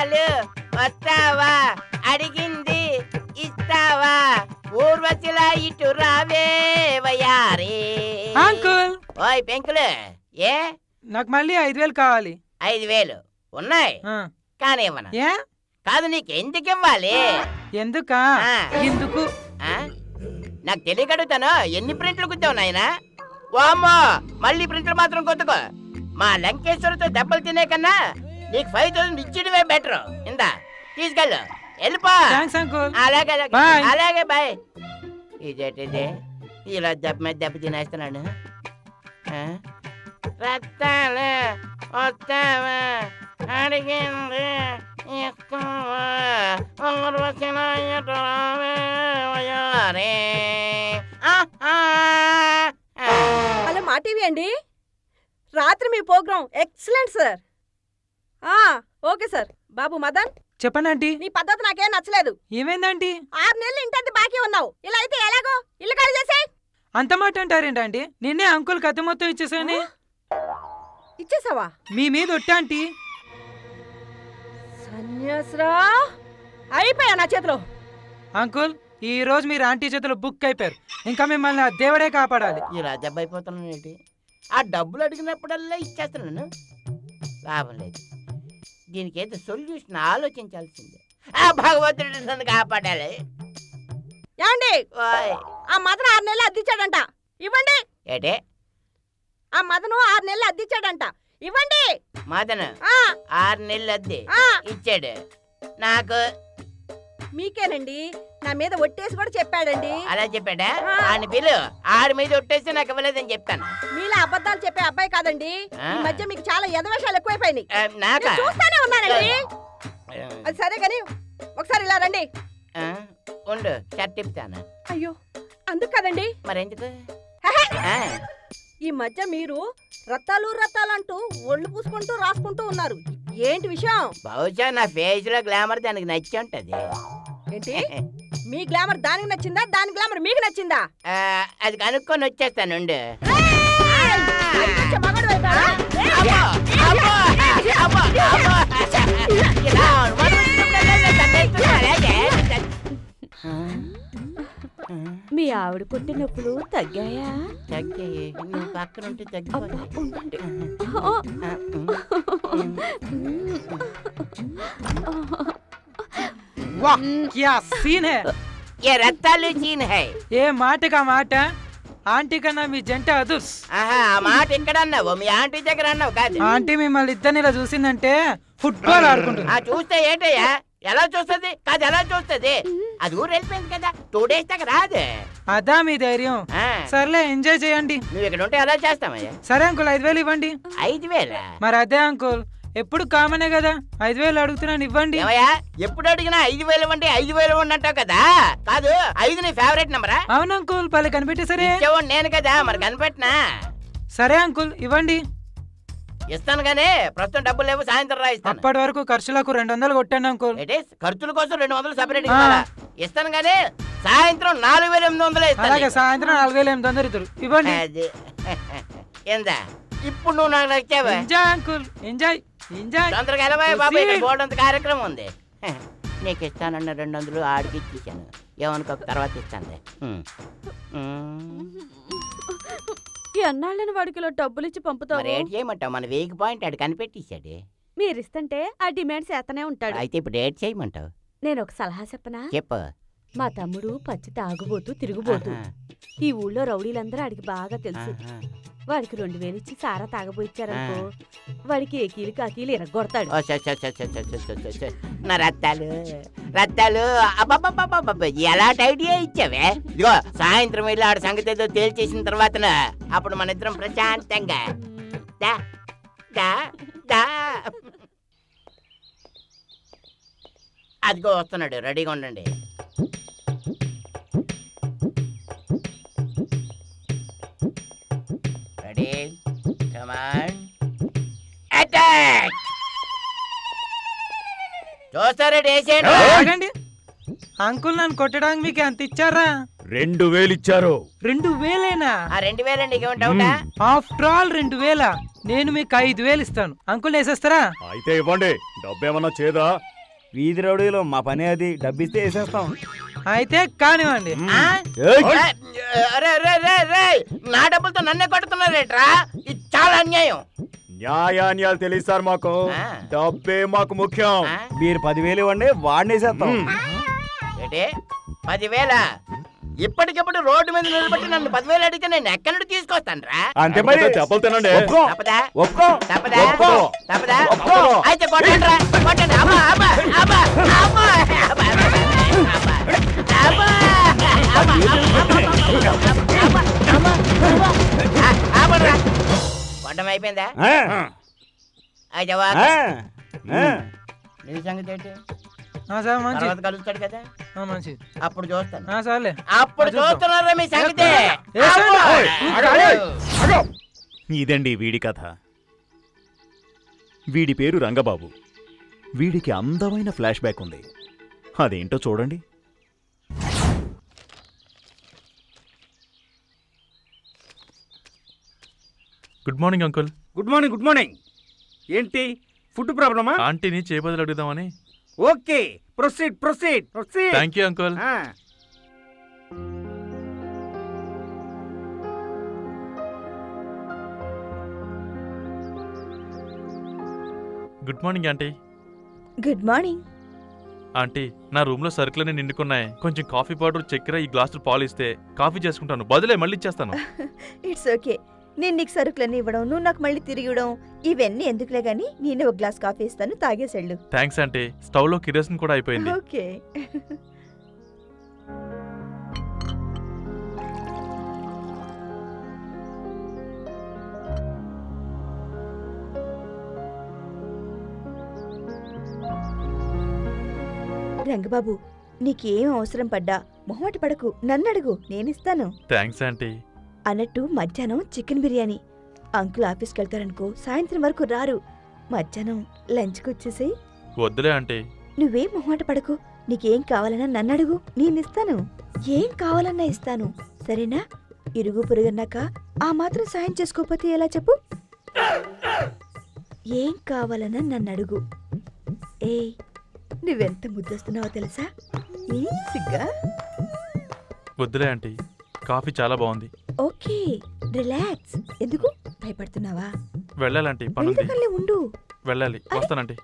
రత్తాలు వస్తావా అడిగింది ఇస్తావా ఊర్వశిలా ఇటు రావే వయారే అంకుల్ ఓయ్ పెంకులు ఏ నాకు మళ్ళీ ఐదు వేలు కావాలి ఐదు వేలు ఉన్నాయి ఆ, కానీ ఇవ్వను ఏ కాదు నీకు ఎందుకు ఇవ్వాలి ఎందుకా ఆ. ఎందుకు ఆ? నాకు తెలియకడుగుతాను ఎన్ని ప్రింట్లు కుట్టావు నాయనా వామ్మో మళ్ళీ ప్రింట్లు మాత్రం కొట్టుకో మా లంకేశ్వరితో దెబ్బలు తినే కన్నా నీకు ఫైవ్ థౌసండ్ ఇచ్చిడవే బెటర్ ఇందా తీసుకెళ్ళు వెళ్ళిపో థ్యాంక్స్ అంకుల్ అలాగే అలాగే Bye. అలాగే బాయ్ ఇదేంటిది ఇలా దెబ్బ మీద దెబ్బ తినేస్తున్నాడు ఆ? రత్తాలు వస్తావా అడిగింది ఇస్తావా ఊర్వశిన ఎటు రావే వయారే. ఆ, ఆ, ఆ. హలో మా టీవీ అండి రాత్రి మీ ప్రోగ్రాం ఎక్సలెంట్ సార్ ఆ, ఓకే సార్ బాబు మదన్ చెప్పండి ఆంటీ నీ పద్ధతి నాకేం నచ్చలేదు ఏమైందంటీ ఆరు నెలలు ఇంటది బాకీ ఉన్నావు ఇలా అయితే ఎలాగో ఇల్లు ఖాళీ చేసే అంత మాట అంటారేంటంటే నిన్నే అంకుల్ కథ మొత్తం ఇచ్చేసాని ఇచ్చేసావా మీ మీద ఒట్టా ఆంటీ సన్యాసరా అయిపోయా నా చేతిలో అంకుల్ ఈ రోజు మీరు ఆంటీ చేతిలో బుక్ అయిపోయారు ఇంకా మిమ్మల్ని ఆ దేవుడే కాపాడాలి ఇలా దెబ్బ అయిపోతున్నాను ఏంటి ఆ డబ్బులు అడిగినప్పుడల్లా ఇచ్చేస్తున్నాను లాభం లేదు దీనికి ఏదో సొల్యూషన్ ఆలోచించాల్సిందే ఆ భగవంతుడు నన్ను కాపాడాలి ఏమండి ఓయ్ ఆ మదన్ ఆరు నెలలు అద్దిచ్చాడంట ఇవ్వండి ఏటే ఆ మదను ఆరు నెలలు అద్దిచ్చాడంట ఇవ్వండి మదన్ ఆ ఆరు నెలలు అద్దె ఆ ఇచ్చాడు నాకు మీకేనండి నా మీద ఒట్టేసి కూడా చెప్పాడండి అలా చెప్పాడా ఆ. ఆయన పిలు ఆడి మీద ఒట్టేసి నాకు ఇవ్వలేదని చెప్పాను మీలా అబద్ధాలు చెప్పే అబ్బాయి కాదండి ఆ. ఈ మధ్య మీకు చాలా ఎదవేషాలు ఎక్కువైపోయినాయి ఆ, నాకా నేను చూస్తానే ఉన్నానండి అది సరే కానీ ఒకసారి ఇలా రండి ఆ, ఉండు షర్ట్ ఇప్పుతాను అయ్యో అందుకు కదండి మరెందుకు హెహె. ఆ, ఈ మధ్య మీరు రత్తాలు రత్తాలు అంటూ ఒళ్ళు పూసుకుంటూ రాసుకుంటూ ఉన్నారు ఏంటి విషయం బహుశా నా ఫేస్ లో గ్లామర్ దానికి నచ్చి ఉంటది ఏంటి మీ గ్లామర్ దానికి నచ్చిందా దాని గ్లామర్ మీకు నచ్చిందా ఆ, అది కనుక్కొని వచ్చేస్తాను ఉండు. అచ్చ మగాడు అయిపోయాడా? అబ్బో, అబ్బో, అబ్బో, అబ్బో. ఇలా మొదలు పెట్టినప్పుడల్లా నేను తగ్గేస్తున్నా, అలాగే. ఆ, ఆ, మీ ఆవిడ పుట్టి నొప్పులు తగ్గాయా తగ్గాయి నువ్వు పక్కన ఉంటే తగ్గిపోతాయి ఉండండి ఆ, ఉమ్, ఉమ్. వా క్యా సీన్ హే ఏ రత్తాలు చీన్ హై ఏ మాటకా మాట ఆంటీ కన్నా మీ జంట అదుర్స్ ఆహా ఆ మాట ఇక్కడ అన్నావు మీ ఆంటీ దగ్గర అన్నావు కాదు ఆంటీ మిమ్మల్ని ఇద్దరిని ఇలా చూసిందంటే ఫుట్బాల్ ఆడుకుంటుంది ఆ చూస్తే ఏంటయ్యా ఎలా చూస్తది కాదు ఎలా చూస్తది అది ఊరు వెళ్ళిపోయింది కదా టూ డేస్ దాకా రాదు అదా మీ ధైర్యం ఆ, సర్లే ఎంజాయ్ చేయండి నువ్వు ఇక్కడ ఉంటే ఎలా చేస్తామయ్యా సరే అంకుల్ ఐదు వేలు ఇవ్వండి ఐదు వేల మరి అదే అంకుల్ ఎప్పుడు కామనే కదా ఐదు వేలు అడుగుతున్నాను ఇవ్వండి ఏమయ్యా ఎప్పుడు అడిగినా ఐదు వేలు ఇవ్వండి ఐదు వేలు ఇవ్వండి అంటావు కదా కాదు ఐదు నీ ఫేవరెట్ నెంబరా అవును అంకుల్ పల్లె కనిపెట్టేసరే ఇచ్చేవాడు నేను కదా మరి కనిపెట్టినా సరే అంకుల్ ఇవ్వండి ఇస్తాను కానీ ప్రస్తుతం డబ్బులు లేవు సాయంత్రం రా ఇస్తాను అప్పటి వరకు ఖర్చులకు రెండు వందలు కొట్టండి అంకుల్ ఏంటి ఖర్చుల కోసం రెండు వందలు సపరేట్ ఆ. ఇస్తారా ఇస్తాను కానీ సాయంత్రం నాలుగు వేల ఎనిమిది వందలు ఇస్తాను అలాగే నీకు. సాయంత్రం నాలుగు వేల ఎనిమిది వందలు ఇద్దరు ఇవ్వండి అది ఏందా ఇప్పుడు నువ్వు నాకు నచ్చావా ఎంజాయ్ అంకుల్ ఎంజాయ్ ఎంజాయ్ తొందరగా వెళ్ళబోయే బాబు ఇక్కడ Proceed. బోర్డంత కార్యక్రమం ఉంది హ, నీకు ఇస్తానన్న రెండు వందలు ఆడికి ఇచ్చేసాను ఏమనుకో తర్వాత ఇస్తానులే ఉమ్. ఉమ్. ఈ అన్నాళ్ళని వాడికిలో డబ్బులు ఇచ్చి మరి పంపుతావు ఏంటి చేయమంటావు మన వీక్ పాయింట్ ఆడు కనిపెట్టేశాడు మీరిస్తుంటే ఆ డిమాండ్స్ ఎత్తనే ఉంటాడు అయితే ఇప్పుడు ఏడ్ చేయమంటావు నేను ఒక సలహా చెప్పనా చెప్పు మా తమ్ముడు పచ్చి తాగుబోతూ తిరుగుబోతూ ఆహా, ఈ ఊళ్ళో రౌడీలందరూ ఆడికి బాగా తెలుసు ఆహా. వాడికి రెండు వేలు ఇచ్చి సారా తాగబోయిచ్చారనుకో వాడికి ఏకీలు కాకీలు ఇరగొడతాడు ఓ, స, స, స, స, స, స, స, స, స. నా రత్తాలు రత్తాలు అబ్బబ్బబ్బబ్బబ్బ, ఎలా ఐడియా ఇచ్చావే ఇదిగో సాయంత్రం వెళ్ళి ఆడ సంగతి ఏదో తేల్చేసిన తర్వాత అప్పుడు మన ఇద్దరం ప్రశాంతంగా దా దా దా అదిగో వస్తున్నాడు రెడీగా ఉండండి రెడీ కమాన్ అటాక్ చూస్తారా వేసేయండి ఆగండి అంకుల్ నన్ను కొట్టడానికి మీకు ఎంత ఇచ్చారా రెండు వేలు ఇచ్చారు రెండు వేలేనా ఆ రెండు వేలండి ఇంకేమంటావుటా ఆఫ్టర్ ఆల్ రెండు వేల నేను మీకు ఐదు వేలు ఇస్తాను అంకుల్ వేసేస్తారా అయితే ఇవ్వండి డబ్బేమన్నా చేదా వీధి రౌడీలో మా పని అది డబ్బిస్తే వేసేస్తాం అయితే కానివ్వండి ఆ? ఏయ్! అరే రే రే రే నా డబ్బులతో నన్నే కొడుతున్నారేట్రా ఇది చాలా అన్యాయం న్యాయాన్యాలు తెలియదు సార్ మాకు ఆ. డబ్బే మాకు ముఖ్యం ఆ? మీరు పదివేలు ఇవ్వండి వాడినేసేస్తాం ఏంటి పదివేల ఇప్పటికిప్పుడు రోడ్డు మీద నిలబెట్టి నన్ను పదివేలు అడిగితే నేను ఎక్కడి నుండి తీసుకొస్తాను రా అంతే మరి చెప్పలు తినండి ఒప్పుకో తప్పదా ఒప్పుకో తప్పదా ఒప్పుకో తప్పదా ఒప్పుకో. అయితే కొట్టండి రా కొట్టండి అమ్మా అమ్మా అమ్మా అమ్మా అమ్మా కొట్టం అయిపోయిందా ఆ, అయితే ఆ, వాకు. ఆ. నీ సంగతి ఏంటి ఆ, సార్ మంచిది తర్వాత కలుస్తాడు కదా ఆ, మంచిది అప్పుడు చూస్తాను ఆ, సర్లే అప్పుడు చూద్దాం. చూస్తున్నారా మీ సంగతి ఏ సార్? అమ్మా. ఇదండి వీడి కథ వీడి పేరు రంగబాబు వీడికి అందమైన ఫ్లాష్ బ్యాక్ ఉంది అదేంటో చూడండి good morning uncle good morning good morning ఏంటి ఫుడ్ ప్రాబ్లమా ఆంటీని చేపదలు అడుగుదామని okay proceed proceed proceed thank you uncle good morning aunty good morning aunty నా రూమ్ లో సరుకులన్నీ నిండుకున్నాయి కొంచెం కాఫీ పౌడర్ చక్కెర ఈ గ్లాసులు పాలు ఇస్తే కాఫీ చేసుకుంటాను బదులే మళ్ళీ ఇచ్చేస్తాను ఇట్స్ ఓకే నేను నీకు సరుకులన్నీ ఇవ్వడం నువ్వు నాకు మళ్ళీ తిరిగి ఇవ్వడం ఇవన్నీ ఎందుకులే గాని నేను ఒక గ్లాస్ కాఫీ ఇస్తాను తాగేసేళ్ళు థ్యాంక్స్ ఆంటీ స్టవ్ లో కిరోసిన్ కూడా అయిపోయింది ఓకే రంగబాబు నీకేం అవసరం పడ్డా మొహమాట పడకు నన్నడుగు నేనిస్తాను థ్యాంక్స్ ఆంటీ అన్నట్టు మధ్యాహ్నం చికెన్ బిర్యానీ అంకుల్ ఆఫీస్కి వెళ్తారనుకో సాయంత్రం వరకు రారు మధ్యాహ్నం లంచ్కి వచ్చేసి వద్దులే ఆంటీ నువ్వేం మొహమాట పడకు నీకేం కావాలన్నా నన్నడుగు నేనిస్తాను ఏం కావాలన్నా ఇస్తాను సరేనా ఇరుగు పొరుగన్నాక ఆ మాత్రం సాయం చేసుకోకపోతే ఎలా చెప్పు ఏం కావాలన్నా నన్నడుగు ఏయ్ నువ్వెంత ముద్దొస్తున్నావో తెలుసా ఏ, సిగ్గా వద్దులే ఆంటీ కాఫీ చాలా బాగుంది ఓకే రిలాక్స్ ఎందుకు భయపడుతున్నావా వెళ్ళాలంటీ పనుంది వెళ్తకల్లే ఉండు వెళ్ళాలి వస్తానంటీ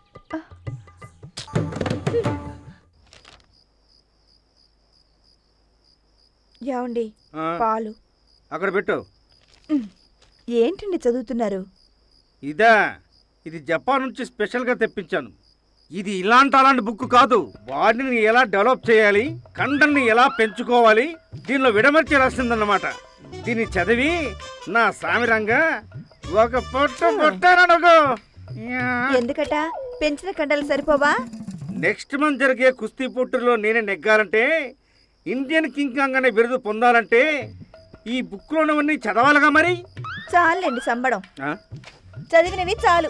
యావండి పాలు అక్కడ పెట్టు ఏంటండి చదువుతున్నారు ఇదా ఇది జపాన్ నుంచి స్పెషల్గా తెప్పించాను ఇది ఇలాంటి అలాంటి బుక్ కాదు బాడీని ఎలా డెవలప్ చేయాలి కండల్ని ఎలా పెంచుకోవాలి దీనిలో విడమర్చి రాసిందన్నమాట దీన్ని చదివి నా సామిరంగా ఒక పొట్టు పొట్టారనుకో ఎందుకట పెంచిన కండలు సరిపోవా నెక్స్ట్ మంత్ జరిగే కుస్తీ పోటీలో నేనే నెగ్గాలంటే ఇండియన్ కింగ్ కాంగ్ అనే బిరుదు పొందాలంటే ఈ బుక్లోనవన్నీ చదవాలిగా మరి చాలండి సంబడం ఆ? చదివినవి చాలు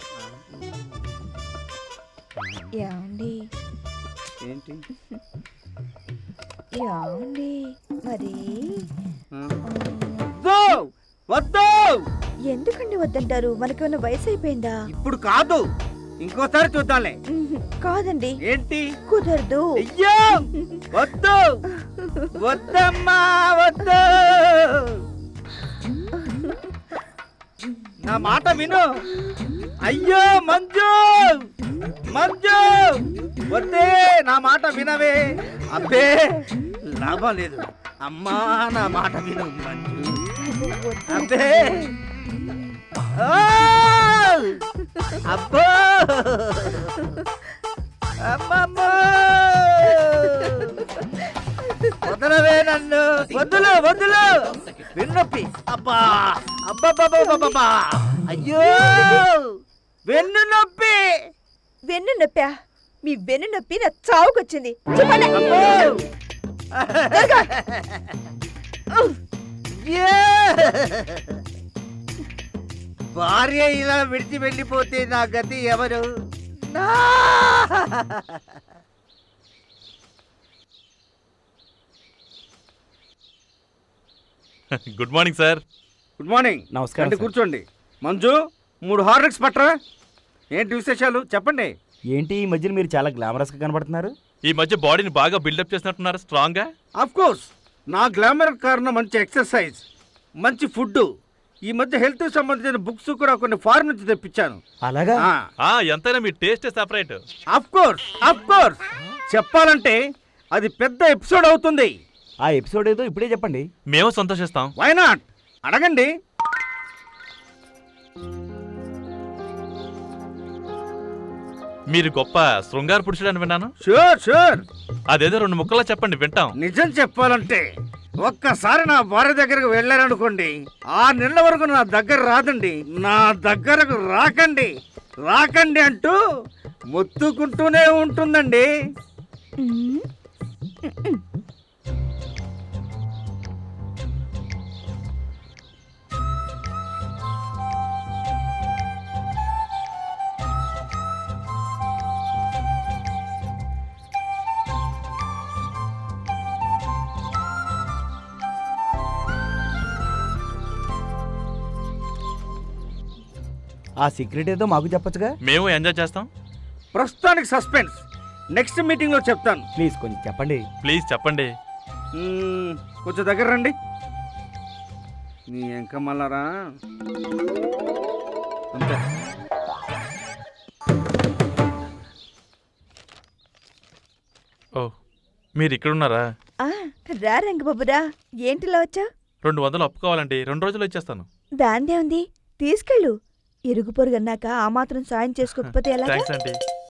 యాండి ఏంటి యాండి మరి ఆ? ఆ, వద్దు వద్దు ఎందుకండి వద్దంటారు మనకేమైనా వయసు అయిపోయిందా ఇప్పుడు కాదు ఇంకోసారి చూద్దాంలే ఉహు, కాదండి ఏంటి కుదరదు అయ్యో వద్దు వద్దమ్మా వద్దు నా మాట విను అయ్యో మంజు మంజు వద్దే నా మాట వినవే అబ్బే లాభం లేదు అమ్మా నా మాట విను మంజు అబ్బే ఓ! అబ్బో అమ్మమ్మో వదలవే నన్ను వద్దులు వద్దులు వెన్నొప్పి అబ్బా అబ్బబ్బబ్బబ్బబ్బా అయ్యో వెన్ను నొప్పి వెన్ను నొప్పా మీ వెన్ను నొప్పి నా చావుకొచ్చింది చెప్పండి అబ్బో ఏ! భార్య ఇలా విడిచి వెళ్ళిపోతే నా గతి ఎవరు నా good morning sir good morning నమస్కారం సార్. కూర్చోండి మంజు మూడు హార్లిక్స్ పట్టరా ఏంటి విశేషాలు చెప్పండి ఏంటి ఈ మధ్యన మీరు చాలా గ్లామరస్గా కనబడుతున్నారు ఈ మధ్య బాడీని బాగా బిల్డప్ చేసినట్టున్నారు స్ట్రాంగ్ గా ఆఫ్ కోర్స్ నా గ్లామర్ కారణం మంచి ఎక్సర్సైజ్ మంచి ఫుడ్ ఈ మధ్య హెల్త్ సంబంధించిన బుక్స్ కూడా కొన్ని ఫారెన్ నుంచి తెప్పించాను అలాగా ఆ ఎంతైనా మీ taste separate of course of course చెప్పాలంటే అది పెద్ద ఎపిసోడ్ అవుతుంది ఆ ఎపిసోడ్ ఏదో ఇప్పుడే చెప్పండి మేము సంతోషిస్తాం వై నాట్ అడగండి మీరు గొప్ప శృంగార పురుషుడు అని విన్నాను షూర్ షూర్ అదేదో రెండు ముక్కల్లో చెప్పండి వింటాం నిజం చెప్పాలంటే ఒక్కసారి నా భార్య దగ్గరకు వెళ్ళారనుకోండి ఆ నెలల వరకు నా దగ్గర రాదండి నా దగ్గరకు రాకండి రాకండి అంటూ మొత్తుకుంటూనే ఉంటుందండి మ్మ్. ఆ సీక్రెట్ ఏదో మాకు చెప్పొచ్చుగా మేము ఎంజాయ్ చేస్తాం ప్రస్తుతానికి సస్పెన్స్ నెక్స్ట్ మీటింగ్ లో చెప్తాను ప్లీజ్ కొంచెం చెప్పండి ప్లీజ్ చెప్పండి మ్మ్, కొంచెం దగ్గర రండి నీ ఎంక మళ్ళారా అంతే ఓ మీరు ఇక్కడ ఉన్నారా ఆ, రా రంగబాబు రా ఏంటిలా వచ్చా రెండు వందలు అప్పు కావాలండి రెండు రోజులు ఇచ్చేస్తాను దాన్నే ఉంది తీసుకెళ్ళు ఇరుగు పొరుగన్నాక ఆ మాత్రం సాయం చేసుకోకపోతే ఎలాగా థ్యాంక్స్ అండి